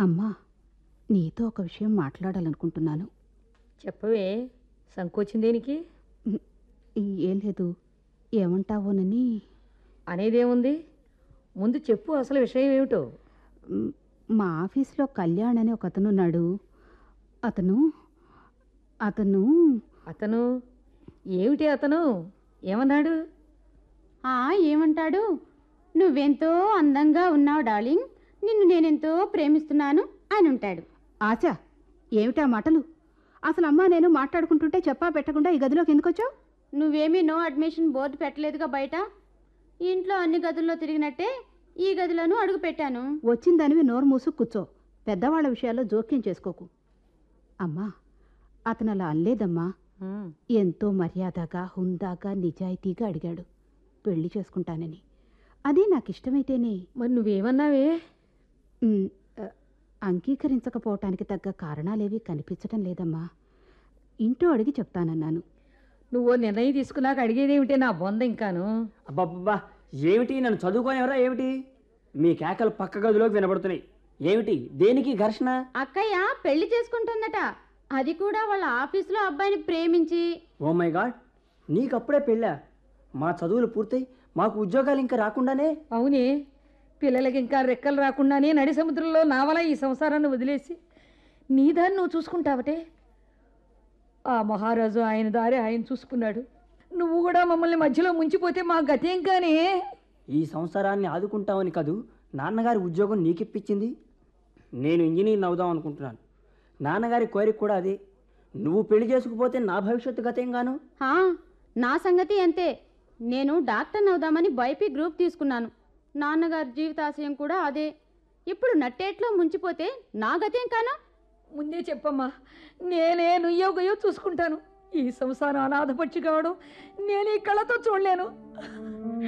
అమ్మా నీతో ఒక విషయం మాట్లాడాలనుకుంటున్నాను చెప్పవే సంకోచం దేనికి ఈ- ఏం లేదు ఏమంటావోనని అనేదేముంది ముందు చెప్పు అసలు విషయం ఏమిటో మ్, మా ఆఫీస్లో కళ్యాణ్ అని ఒక అతను ఉన్నాడు అతను అతను అతను ఏమిటి అతను ఏమన్నాడు ఆ ఏమంటాడు నువ్వెంతో అందంగా ఉన్నావు డార్లింగ్ నిన్ను నేనెంతో ప్రేమిస్తున్నాను అని ఉంటాడు ఆశ ఏమిటా మాటలు అసలు అమ్మా నేను మాట్లాడుకుంటుంటే చెప్పా పెట్టకుండా ఈ గదిలోకి ఎందుకు వచ్చావు నువ్వేమీ నో అడ్మిషన్ బోర్డు పెట్టలేదుగా బయట ఇంట్లో అన్ని గదుల్లో తిరిగినట్టే ఈ గదిలోనూ అడుగు పెట్టాను వచ్చిందనివి నోరు మూసు కూర్చో పెద్దవాళ్ళ విషయాల్లో జోక్యం చేసుకోకు అమ్మా అతను అలా అనలేదమ్మా ఉమ్, ఎంతో మర్యాదగా హుందాగా నిజాయితీగా అడిగాడు పెళ్లి చేసుకుంటానని అది నాకు ఇష్టమైతేనే మరి నువ్వేమన్నావే ఉమ్, అ, అంగీకరించకపోవటానికి తగ్గ కారణాలేవి కనిపించటం లేదమ్మా ఇంటో అడిగి చెప్తానన్నాను నువ్వు ఓ నిర్ణయం తీసుకున్నాక అడిగేదేమిటే నా బొంద ఇంకాను అబ్బబ్బబ్బా ఏమిటి నన్ను చదువుకోనివరా ఏమిటి మీ కేకలు పక్క గదిలోకి వినబడుతున్నాయి ఏమిటి దేనికి ఘర్షణ అక్కయ్య పెళ్లి చేసుకుంటుందట అది కూడా వాళ్ళ ఆఫీసులో అబ్బాయిని ప్రేమించి ఓ మై గాడ్ నీకప్పుడే పెళ్ళా మా చదువులు పూర్తయి మాకు ఉద్యోగాలు ఇంకా రాకుండానే అవునే పిల్లలకి ఇంకా రెక్కలు రాకుండానే నడి సముద్రంలో నావల ఈ సంసారాన్ని వదిలేసి నీ దాన్ని నువ్వు చూసుకుంటావటే ఆ మహారాజు ఆయన దారి ఆయన చూసుకున్నాడు నువ్వు కూడా మమ్మల్ని మధ్యలో ముంచిపోతే మా గతేం కానీ ఈ సంసారాన్ని ఆదుకుంటామని కాదు నాన్నగారి ఉద్యోగం నీకిప్పించింది నేను ఇంజనీర్ని అవుదాం అనుకుంటున్నాను నాన్నగారి కోరిక కూడా అదే నువ్వు పెళ్లి చేసుకుపోతే నా భవిష్యత్తు గతేం గాను హా నా సంగతి అంతే నేను డాక్టర్ని అవుదామని బైపీ గ్రూప్ తీసుకున్నాను నాన్నగారి జీవితాశయం కూడా అదే ఇప్పుడు నట్టేట్లో ముంచిపోతే నా గతేం కానా ముందే చెప్పమ్మా నేనే నుయ్యో గయ్యో చూసుకుంటాను ఈ సంసారం అనాథపక్షి కావడం నేను ఈ కళ్ళతో చూడలేను